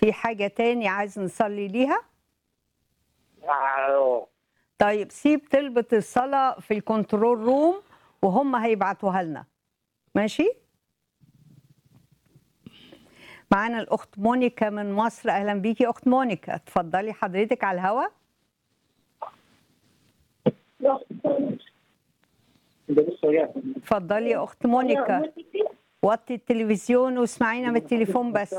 في حاجة تاني عايز نصلي ليها أيوه. طيب سيب طلبة الصلاة في الكنترول روم وهم هيبعتوها لنا ماشي معانا الأخت مونيكا من مصر أهلا بيكي أخت مونيكا اتفضلي حضرتك على الهوا اتفضلي يا أخت مونيكا وطي التلفزيون واسمعينا من التليفون بس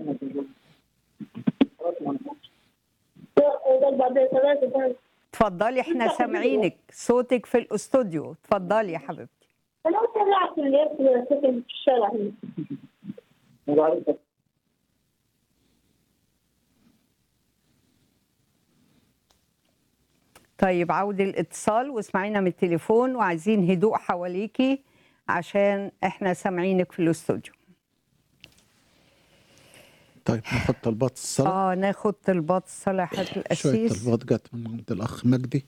اتفضلي احنا سامعينك صوتك في الاستوديو اتفضلي يا حبيبتي انا طلعت اللي ساكن في الشارع هنا طيب عودي الاتصال واسمعينا من التليفون وعايزين هدوء حواليكي عشان احنا سامعينك في الاستوديو طيب ناخد طلبات الصلاة اه ناخد طلبات صلاة حضرة شوية القسيس طلبات جت من عند الأخ مجدي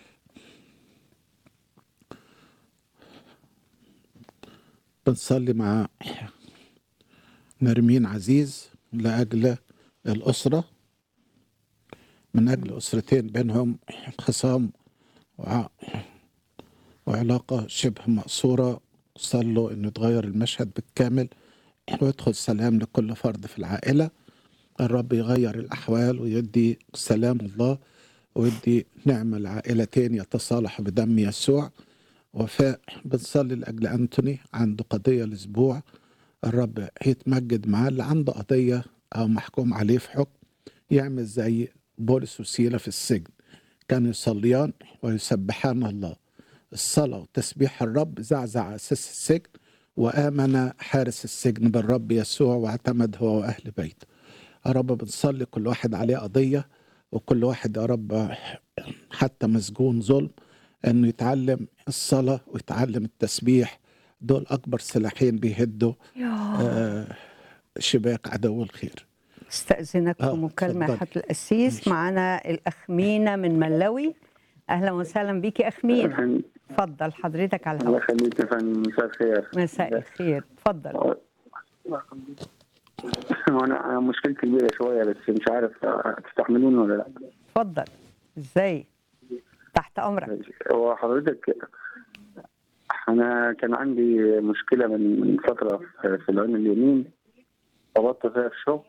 بنصلي مع نرمين عزيز لأجل الأسرة من أجل أسرتين بينهم خصام وع- وعلاقة شبه مقصورة صلوا إنه يتغير المشهد بالكامل ويدخل سلام لكل فرد في العائلة الرب يغير الأحوال ويدي سلام الله ويدي نعمة العائلتين يتصالحوا بدم يسوع وفاء بنصلي لأجل أنتوني عنده قضية الأسبوع الرب يتمجد معاه اللي عنده قضية أو محكوم عليه في حكم يعمل زي بولس وسيلة في السجن كانوا يصليان ويسبحان الله الصلاة وتسبيح الرب زعزع أساس السجن وآمن حارس السجن بالرب يسوع واعتمد هو وأهل بيته يا رب بنصلي كل واحد عليه قضية وكل واحد يا رب حتى مسجون ظلم انه يتعلم الصلاة ويتعلم التسبيح دول اكبر سلاحين بيهدوا آه، شباك عدو الخير استأذنك آه، في مكالمة اتفضلي. حضرة القسيس ماشي. معانا الأخ مينا من ملوي أهلا وسهلا بيكي أخ مينا اتفضل حضرتك على الله الهواء يخليك يا فندم مساء الخير مساء الخير اتفضل وانا أنا مشكلتي كبيره شويه بس مش عارف تستحملوني ولا لا اتفضل ازاي تحت أمرك هو حضرتك انا كان عندي مشكله من من فتره في في العين اليمين ربطت فيها في الشغل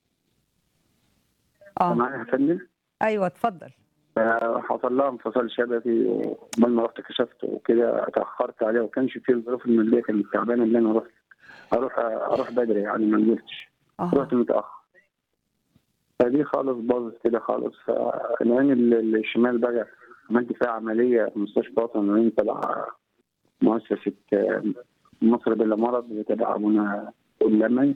اه معايا يا فندم ايوه اتفضل حصل لها انفصال شبكي وقبل ما رحت كشفت وكده اتاخرت عليها وكانش في الظروف الماديه كانت تعبانه ان انا رحت اروح اروح بدري يعني ما قدرتش اه رحت متاخر فدي خالص باظت كده خالص فالعين ال- الشمال بقى عملت فيها عمليه في مستشفى وطن العين تبع مؤسسه آه، مصر بلا مرض تبع ابونا الأمل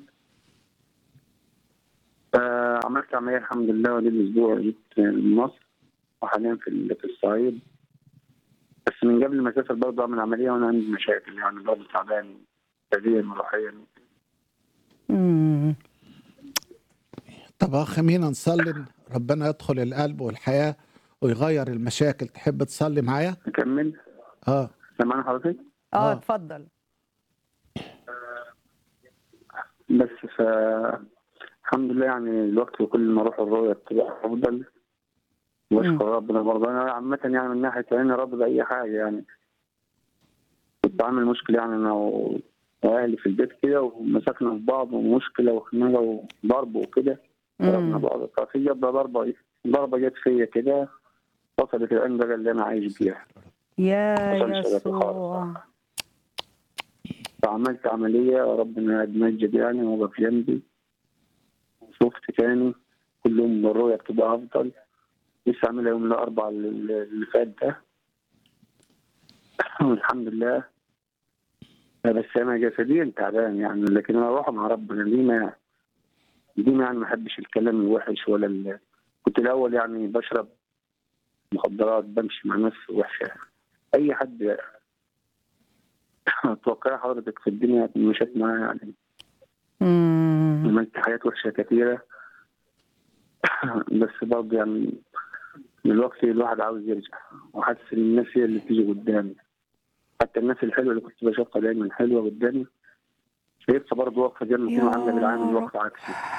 فعملت عمليه الحمد لله ولي الاسبوع جيت من مصر وحاليا في ال- في الصعيد بس من قبل ما اسافر برضه اعمل عمليه وانا عندي مشاكل يعني برضه تعبان بدنيا وروحيا امم طب اخ مينا نصلي إن ربنا يدخل القلب والحياة ويغير المشاكل تحب تصلي معايا اكمل اه سامعني حضرتك؟ اه آه. اتفضل بس ف الحمد لله يعني الوقت كل ما اروح الرؤية بتبقى افضل مم. واشكر ربنا برضه انا عامة يعني من ناحية عيني راضي بأي حاجة يعني كنت عامل مشكلة يعني انا و- واهلي في البيت كده ومسكنا في بعض ومشكلة وخناقة وضرب وكده ضربنا مم. بعض ففي جت ضربة ضربة جت فيا كده وصلت العين بقى اللي انا عايش بيها يا حصل شبكة يسوع فعملت عملية ربنا يتمجد يعني وقف جنبي شفت تاني كل يوم الرؤية بتبقى أفضل لسه عاملها يوم الأربعاء اللي اللي فات ده والحمد لله بس أنا جسديا تعبان يعني لكن أنا أروح مع ربنا دي ما دي ما يعني ما أحبش الكلام الوحش ولا ال... كنت الأول يعني بشرب مخدرات بمشي مع ناس وحشة أي حد اتوقع حضرتك في الدنيا مشيت معايا يعني امم عملت حاجات وحشه كتيره بس برضه يعني دلوقتي الواحد عاوز يرجع وحاسس ان الناس هي اللي بتيجي قدامي حتى الناس الحلوه اللي كنت بشوفها دايما حلوه قدامي شايفها برضه واقفه جنبي يا عامله بالعامل رب. واقفه عكسي